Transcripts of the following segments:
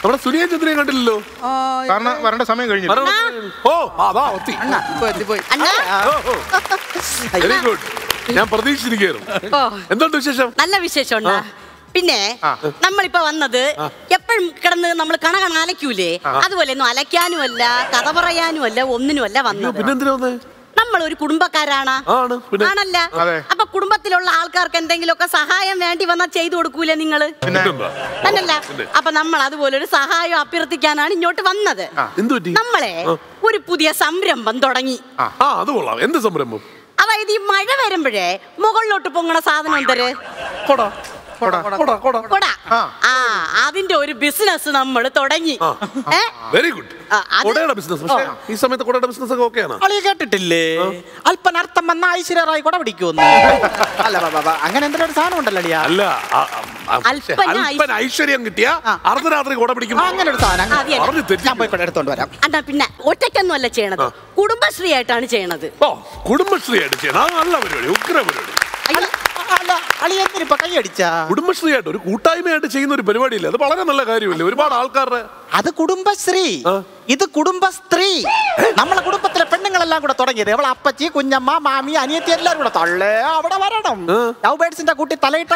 നമ്മുടെ സുനിയ ചന്ദ്രയെ കണ്ടില്ലല്ലോ കാരണം വരേണ്ട സമയം കഴിഞ്ഞില്ല വരണ സമയം- ഓ അതാ ഒത്തി അണ്ണാ വെരി ഗുഡ് ഞാൻ പ്രതീക്ഷിച്ചിരിക്കുന്നു ഓ എന്തുണ്ട് വിശേഷം നല്ല വിശേഷം ഉണ്ടാ പിന്നെ നമ്മളിപ്പോ വന്നത് എപ്പോഴും കിടന്ന് നമ്മൾ കണ കണ അലക്കൂലേ അതുപോലെ ഒന്നും അലക്കാനും അല്ല കഥ പറയാനും അല്ല ഒന്നിനും അല്ല വന്നത് പിന്നെന്തിനാ വന്നേ നമ്മൾ ഒരു കുടുംബക്കാരാണ് ആണ് പിന്നെ ആണല്ല അതെ. അപ്പൊ കുടുംബത്തിലുള്ള ആൾക്കാർക്ക് എന്തെങ്കിലുമൊക്കെ സഹായം വേണ്ടി വന്നാൽ ചെയ്തു കൊടുക്കൂലേ നിങ്ങള് പിന്നെന്താ? തന്നല്ല അപ്പൊ നമ്മൾ അതുപോലെ ഒരു സഹായം അഭ്യർത്ഥിക്കാനാണ് ഇങ്ങോട്ട് വന്നത് എന്ത് പറ്റി നമ്മളെ ഒരു പുതിയ സംരംഭം തുടങ്ങി ആ അത് കൊള്ളാം എന്ത് സംരംഭം അതായത് ഈ മഴ വരുമ്പോഴേ മുകളിലോട്ട് പൊങ്ങണ സാധനം എന്തര് കൊട കൊട കൊട കൊട കൊട ആ അതിന്റെ ഒരു ബിസിനസ് നമ്മൾ തുടങ്ങി ഏ വെരി ഗുഡ് ആ, അത് കൊടയുടെ ബിസിനസ് പക്ഷേ ഈ സമയത്ത് കൊടയുടെ ബിസിനസ് ഒക്കെ ഓക്കെയാണ് അളിയ കേട്ടിട്ടില്ലേ അല്പനർത്ഥം വന്ന ഐശ്വര്യറായി കൂടെ പിടിക്കുമെന്ന് അല്ല ബാ, ബാ, ബാ, അങ്ങനെ എന്തെങ്കിലും ഒരു സാധനം ഉണ്ടല്ലോ അളിയ അല്ല ആ, ആ, ആ, അല്പന അല്പന ഐശ്വര്യം കിട്ടിയ അർദ്ധരാത്രി കൊട പിടിക്കും അങ്ങനെ ഒരു സാധനം അത് തന്നെ. പറഞ്ഞു തെറ്റി ഞാൻ പോയി കൂടെ എടുത്തോണ്ട് വരാം അന്നാ പിന്നെ ഒറ്റയ്ക്കൊന്നും അല്ല ചെയ്യണത് കുടുംബശ്രീ ആയിട്ടാണ് ചെയ്യണത് ഓ കുടുംബശ്രീ ആയിട്ട് ചെയ്യണം അത് നല്ല പരിപാടി ഉഗ്ര പരിപാടി അയ്യോ, അല്ല അളിയ എന്തിനിപ്പൊ കൈയടിച്ചാ കുടുംബശ്രീ ആയിട്ട് ഒരു കൂട്ടായ്മയായിട്ട് ചെയ്യുന്ന ഒരു പരിപാടിയില്ലേ അത് വളരെ നല്ല കാര്യമല്ലേ ഒരുപാട് ആൾക്കാരുടെ അത് കുടുംബശ്രീ ഇത് കുടുംബസ്ത്രീ നമ്മളെ കുടുംബത്തിലെ പെണ്ണുങ്ങളെല്ലാം കൂടെ തുടങ്ങിയത് അവളെ അപ്പച്ചി കുഞ്ഞമ്മ മാമി അനിയത്തി എല്ലാരും കൂടെ തള്ളേ അവിടെ വരണം ലവ് ബേഡ്സിന്റെ കൂട്ടി തലയിട്ട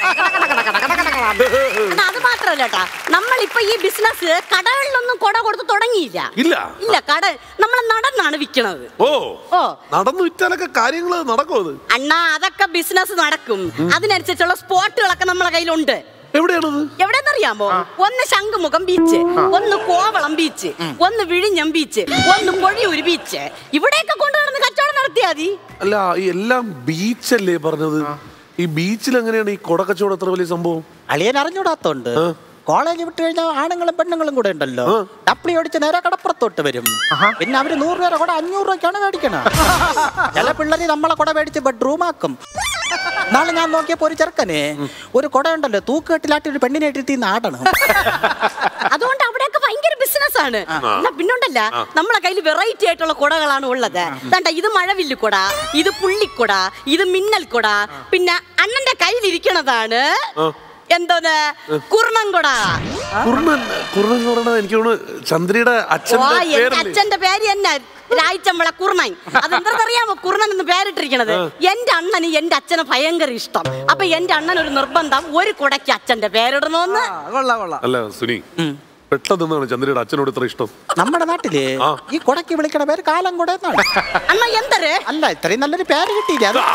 എന്നാ അത് മാത്രല്ല കേട്ടാ നമ്മളിപ്പോ ഈ ബിസിനസ് കടകളിലൊന്നും കൊട കൊടുത്ത് തുടങ്ങിയില്ല ഇല്ല ഇല്ല കട നമ്മൾ നടന്നാണ് വിൽക്കണത് ഓ ഓ നടന്നു വിറ്റാലൊക്കെ കാര്യങ്ങൾ നടക്കും അത് അണ്ണാ അതൊക്കെ ബിസിനസ് നടക്കും അതിനനുസരിച്ചുള്ള സ്പോട്ടുകളൊക്കെ നമ്മളെ കയ്യിലുണ്ട് എവിടെയാണത് എവിടെന്നറിയാമോ ഒന്ന് ശംഖുമുഖം ബീച്ച് ഒന്ന് കോവളം ബീച്ച് ഒന്ന് വിഴിഞ്ഞം ബീച്ച് ഒന്ന് കൊഴിയൂര് ബീച്ച് ഇവിടെയൊക്കെ കൊണ്ടു നടന്ന് കച്ചവടം നടത്തിയാ മതി അല്ല ഈ എല്ലാം ബീച്ചല്ലേ പറഞ്ഞത് ഈ ബീച്ചിൽ എങ്ങനെയാണ് ഈ കൊടക്കച്ചവടം എത്ര വലിയ സംഭവം അളിയൻ അറിഞ്ഞൂടാത്തോണ്ട് കോളേജ് വിട്ട് കഴിഞ്ഞാൽ ആണുങ്ങളും പെണ്ണുങ്ങളും കൂടെ ഉണ്ടല്ലോ ടപ്ലി ഓടിച്ച് നേരെ കടപ്പുറത്തോട്ട് വരും പിന്നെ അവര് നൂറ് രൂപ കൂടെ അഞ്ഞൂറ് രൂപയ്ക്കാണ് മേടിക്കണത് ചില പിള്ളേര് നമ്മളെ കുട മേടിച്ച് ബെഡ്റൂം ആക്കും നാളെ ഞാൻ നോക്കിയപ്പോ ഒരു ചെറുക്കന് ഒരു കുട ഉണ്ടല്ലോ തൂക്കുകെട്ടിലാട്ടി ഒരു പെണ്ണിനെ ഇട്ടിട്ട് നാടണം അതുകൊണ്ട് അവിടെയൊക്കെ ഭയങ്കര ബിസിനസ് ആണ് എന്നാ പിന്നുണ്ടല്ല നമ്മളെ കയ്യിൽ വെറൈറ്റി ആയിട്ടുള്ള കുടകളാണ് ഉള്ളത് കണ്ട ഇത് മഴവില്ലു കുട ഇത് പുള്ളിക്കുട ഇത് മിന്നൽ കുട പിന്നെ അണ്ണന്റെ കയ്യിലിരിക്കണതാണ് എന്തോന്ന് കുർണൻകുട കുർണൻ കുർണൻ എന്ന് പറയുന്നത് എനിക്ക് തോന്നുന്നു ചന്ദ്രയുടെ ഓ അച്ഛന്റെ എന്റെ പേരല്ലേ അച്ഛന്റെ പേര് തന്നെ രായിച്ചമ്പള കുർണൻ അതെന്തറിയാമോ കുർണൻ എന്ന് പേരിട്ടിരിക്കണത് എന്റെ അണ്ണന് എന്റെ അച്ഛനെ ഭയങ്കര ഇഷ്ടം അപ്പൊ എന്റെ അണ്ണൻ ഒരു നിർബന്ധം ഒരു കുടയ്ക്ക് അച്ഛന്റെ പേരിടണമെന്ന് കൊള്ളാം കൊള്ളാം അല്ല സുനി പെട്ടെന്നാണ് ചന്ദ്രയുടെ അച്ഛനോട് ഇത്ര ഇഷ്ടം നമ്മുടെ നാട്ടില് ഈ കുടയ്ക്ക് വിളിക്കണ പേര് കാലം കൂടെ എന്നാണ് അണ്ണ എന്തര് അല്ല ഇത്രയും നല്ലൊരു പേര് കിട്ടിയില്ല അത്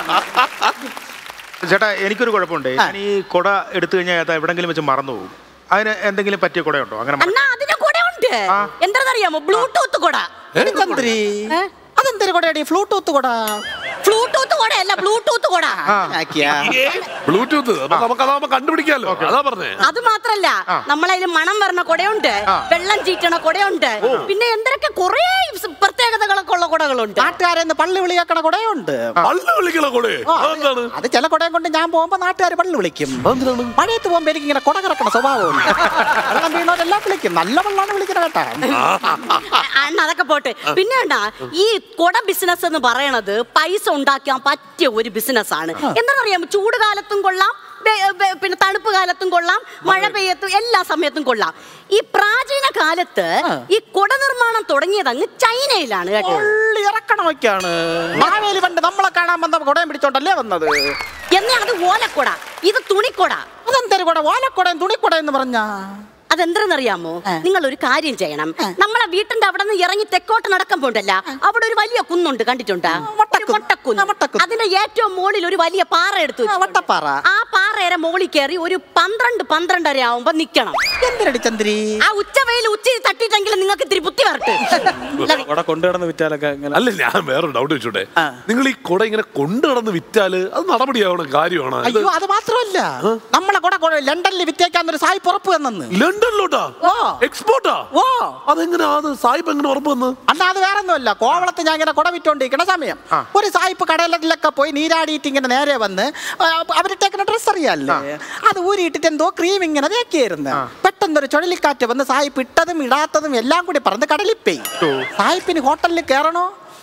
ചേട്ടാ എനിക്കൊരു കുഴപ്പമുണ്ട് ഞാൻ ഈ കുട എടുത്തു കഴിഞ്ഞാൽ അത് എവിടെങ്കിലും വെച്ച് മറന്നു പോകും അതിന് എന്തെങ്കിലും പറ്റിയ കുടയുണ്ടോ അങ്ങനെ മറ- അണ്ണ അതിന് കുട ഉണ്ട് എന്താണെന്നറിയാമോ ബ്ലൂടൂത്ത് കുട ചന്ദ്രി അതെന്തൊരു കൊടയടി ഫ്ലൂടൂത്ത് കൊട ബ്ലൂടൂത്ത് കുട അല്ല ബ്ലൂടൂത്ത് കുട ആക്കിയാ ബ്ലൂടൂത്ത് അപ്പൊ നമുക്ക് അതാവുമ്പോ കണ്ടുപിടിക്കാലോ അതാ പറഞ്ഞേ അത് മാത്രല്ല നമ്മളതിൽ മണം വരണ കുടയുണ്ട് വെള്ളം ചീറ്റണ കുടയുണ്ട് പിന്നെ എന്തൊക്കെ കുറെ പ്രത്യേകതകളൊക്കെ ഉള്ള കുടകളുണ്ട് നാട്ടുകാരെന്ന് പള്ളി വിളിയാക്കണ കൊടയുണ്ട് പള്ളി വിളിക്കണ കൂടെ അതെന്താണ് അത് ചില കൊടയും കൊണ്ട് ഞാൻ പോകുമ്പോ നാട്ടുകാർ പള്ളി വിളിക്കും അതെന്തിനാണ് മഴയത്ത് പോകുമ്പോ എനിക്ക് ഇങ്ങനെ കൊട കിടക്കണ സ്വഭാവമുണ്ട് വെള്ളം വീണവരെല്ലാം വിളിക്കും നല്ല വെള്ളമാണ് വിളിക്കണ കേട്ടാ അണ്ണ അതൊക്കെ പോട്ടെ പിന്നെ അണ്ണാ ഈ കുട ബിസിനസ് എന്ന് പറയണത് പൈസ ഉണ്ടാക്കാൻ പറ്റിയ ഒരു ബിസിനസ് ആണ് എന്താണെന്നറിയാമോ ചൂട് കാലത്തും കൊള്ളാം വെ- വെ- പിന്നെ തണുപ്പ് കാലത്തും കൊള്ളാം മഴ പെയ്യത്തും എല്ലാ സമയത്തും കൊള്ളാം ഈ പ്രാചീന കാലത്ത് ഈ കുട നിർമ്മാണം തുടങ്ങിയത് അങ്ങ് ചൈനയിലാണ് കേട്ടോ പള്ളി ഇറക്കണമൊക്കെയാണ് മാവേലി പണ്ട് നമ്മളെ കാണാൻ വന്ന കൊടയും പിടിച്ചോണ്ടല്ലേ വന്നത് എന്നാ അത് ഓലക്കുട ഇത് തുണിക്കുട അതെന്തൊരു കൊട ഓലക്കൊടയും തുണിക്കൊട എന്ന് പറഞ്ഞാ അതെന്തെന്നറിയാമോ നിങ്ങൾ ഒരു കാര്യം ചെയ്യണം നമ്മളെ വീട്ടിന്റെ അവിടെ നിന്ന് ഇറങ്ങി തെക്കോട്ട് നടക്കുമ്പോണ്ടല്ല അവിടെ ഒരു വലിയ കുന്നുണ്ട് കണ്ടിട്ടുണ്ടാ വട്ടക്കുന്ന്. ആ, വട്ടക്കുന്ന് വട്ടക്കുന്ന്. അതിന്റെ ഏറ്റവും മുകളിൽ ഒരു വലിയ പാറ എടുത്തു ആ, വെച്ചിട്ടുണ്ട്. വട്ടപ്പാറ ആ പാറയുടെ മുകളിൽ കയറി ഒരു പന്ത്രണ്ട് പന്ത്രണ്ടര ആവുമ്പോ നിക്കണം എന്തിനടി ചന്ദ്രി ആ ഉച്ചവെയിൽ ഉച്ച തട്ടിട്ടെങ്കിലും നിങ്ങൾക്ക് ഇത്തിരി ബുദ്ധി വരട്ടെ അല്ലാതെ കൊട കൊണ്ടുകിടന്ന് വിറ്റാലൊക്കെ ഇങ്ങനെ അല്ല ഞാൻ വേറെ ഡൗട്ട് വെച്ചോട്ടെ ആ. നിങ്ങൾ ഈ കുട ഇങ്ങനെ കൊണ്ടു നടന്ന് വിറ്റാല് അത് നടപടിയാവണം കാര്യമാണ് ഇത് അയ്യോ അത് മാത്രമല്ല നമ്മളെ കൊട കൊട ലണ്ടനിൽ വിറ്റേക്കാന്നൊരു സായി പുറപ്പ് വന്നെന്ന് ലണ്ടനിലോട്ടാ ഓ. എക്സ്പോർട്ടാ ഓ അതെങ്ങനെ അത് സായിപ്പ് എങ്ങനെ ഉറപ്പ് വന്ന് അല്ല അത് വേറെ ഒന്നുമല്ല കോവളത്ത് ഞാൻ ഇങ്ങനെ കുട വിറ്റോണ്ടിരിക്കണ സമയം ഒരു സായിപ്പ് കടയിലൊക്കെ പോയി നീരാടിയിട്ട് ഇങ്ങനെ നേരെ വന്ന് ആ, അവരിട്ടേക്കുന്ന ഡ്രസ് അറിയാല്ലേ അത് ഊരിയിട്ടിട്ട് എന്തോ ക്രീം ഇങ്ങനെ തേക്കിയായിരുന്നു പെട്ടെന്നൊരു ചുഴലിക്കാറ്റ് വന്ന് സായിപ്പ് ഇട്ടതും ഇടാത്തതും എല്ലാം കൂടി പറന്ന് കടലിൽ പോയി സായിപ്പിന് ഹോട്ടലിൽ കയറണോ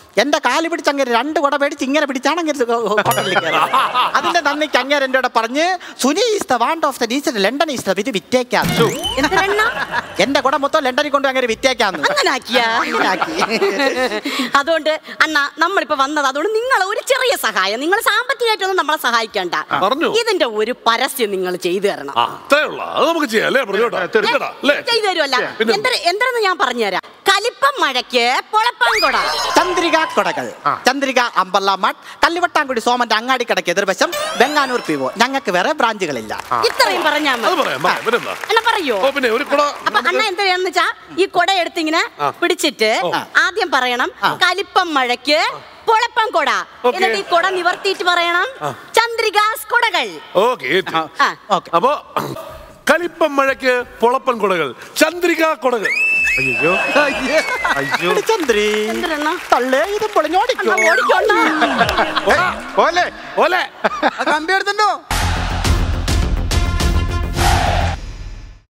എന്റെ കാല് പിടിച്ച് അങ്ങനെ രണ്ട് കുട പേടിച്ച് ഇങ്ങനെ പിടിച്ചാണ് അങ്ങനെ ഹോട്ടലിൽ കയറുന്നത്. അതിന്റെ നന്ദിക്ക് അങ്ങേര് എന്റെ കൂടെ പറഞ്ഞ് Suni is the want of the diesel London is the വിറ്റ് വിറ്റേക്കാം എന്തിനെണ്ണ എന്റെ കുട മൊത്തം ലണ്ടനിൽ കൊണ്ട് അങ്ങനെ വിറ്റേക്കാന്ന് അങ്ങനെ ആക്കിയാ അങ്ങനാക്കി. അതുകൊണ്ട് അണ്ണ നമ്മളിപ്പോ വന്നത് അതുകൊണ്ട് നിങ്ങൾ ഒരു ചെറിയ സഹായം നിങ്ങൾ സാമ്പത്തികമായിട്ടൊന്നും നമ്മളെ സഹായിക്കണ്ട പറഞ്ഞു. ഇതിന്റെ ഒരു പരസ്യം നിങ്ങൾ ചെയ്തു തരണം ആ, അത്രേ ഉള്ളൂ അത് നമുക്ക് ചെയ്യാം അല്ലേ പറഞ്ഞോട്ടാ തീർച്ചയാ അല്ലേ ചെയ്തു തരുമല്ല പിന്നെ എന്ത എന്തെന്ന് ഞാൻ പറഞ്ഞുതരാം കലിപ്പം മഴയ്ക്ക് പൊളപ്പം കൊട ചന്ദ്രിക കൊടകൾ ചന്ദ്രിക അമ്പല്ല മഠ് കല്ലുവട്ടാംകുടി സോമന്റെ അങ്ങാടിക്കടയ്ക്ക് എതിർവശം ബെങ്ങാനൂർ പി ഒ ഞങ്ങൾക്ക് വേറെ ബ്രാഞ്ചുകളില്ല ഇത്രയും പറഞ്ഞാ അത് മതി പറയാം പറയാം പിന്നെന്താ അണ്ണ പറയോ ഓ പിന്നെ ഒരു കുട അപ്പൊ അണ്ണ എന്താ ചെയ്യാന്ന് വെച്ചാ ഈ കൊട എടുത്തിങ്ങനെ പിടിച്ചിട്ട് ആദ്യം പറയണം കലിപ്പം മഴയ്ക്ക് പൊളപ്പം കൊട ഓക്കേ. എന്നിട്ട് ഈ കൊട നിവർത്തിയിട്ട് പറയണം ചന്ദ്രികാസ് കൊടകൾ ഓക്കെ ആ. ഓക്കെ അപ്പോ കലിപ്പം മഴയ്ക്ക് പൊളപ്പൻ കുടകൾ ചന്ദ്രിക കുടകൾ അയ്യോ അയ്യോ ചന്ദ്രി എന്തിനെണ്ണ? തള്ളേ ഇത് പൊളിഞ്ഞോടിക്കോ അണ്ണാ ഓടിക്കോണ്ണ പോലെ ഓലെ ആ കമ്പി എടുത്തുണ്ടോ